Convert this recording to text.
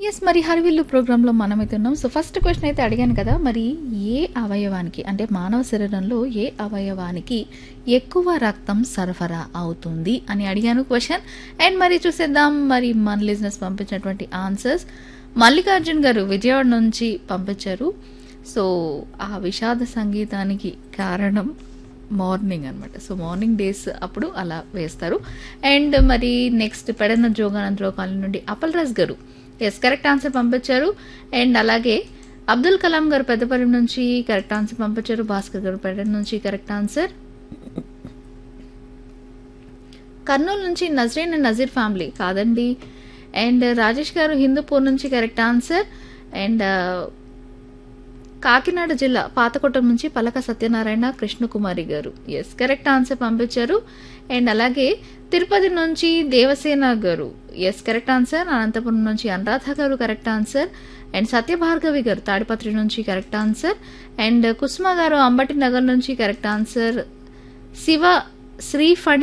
yes మరి హరివిల్లు ప్రోగ్రాంలో మనమైతే ఉన్నాం సో ఫస్ట్ క్వశ్చన్ అయితే అడిగాను కదా మరి ఏ అవయవానికి అంటే మానవ శరీరంలో ఏ అవయవానికి ఎక్కువ రక్తం సరఫరా అవుతుంది అని అడిగాను క్వశ్చన్ అండ్ మరి చూసేద్దాం మరి మన లిజినెస్ పంపించినటువంటి ఆన్సర్స్ మల్లికార్జున్ గారు విజయవాడ నుంచి పంపించారు సో ఆ విషాద సంగీతానికి కారణం మార్నింగ్ అనమాట సో మార్నింగ్ డేస్ అప్పుడు అలా వేస్తారు అండ్ మరి నెక్స్ట్ పెడన జోగానందరావు కాలనీ నుండి Appal Raj garu yes correct answer పంపించారు అండ్ అలాగే అబ్దుల్ కలాం గారు పెద్దపల్లి నుంచి కరెక్ట్ ఆన్సర్ పంపించారు భాస్కర్ గారు పెడన నుంచి కరెక్ట్ ఆన్సర్ కర్నూలు నుంచి నజరీన్ అండ్ నజీర్ ఫ్యామిలీ కాదండి అండ్ రాజేష్ గారు హిందూపూర్ నుంచి కరెక్ట్ ఆన్సర్ అండ్ కాకినాడ జిల్లా పాతకొట్టం నుంచి పలక Satyanarayana Krishnakumari garu yes correct answer పంపించారు అండ్ అలాగే తిరుపతి నుంచి దేవసేన గారు ఎస్ కరెక్ట్ ఆన్సర్ అనంతపురం నుంచి అనురాధ గారు కరెక్ట్ ఆన్సర్ అండ్ సత్యభార్గవి గారు తాడిపత్రి నుంచి కరెక్ట్ ఆన్సర్ అండ్ కుసుమ గారు అంబటి నగర్ నుంచి కరెక్ట్ ఆన్సర్ శివ శ్రీ ఫణి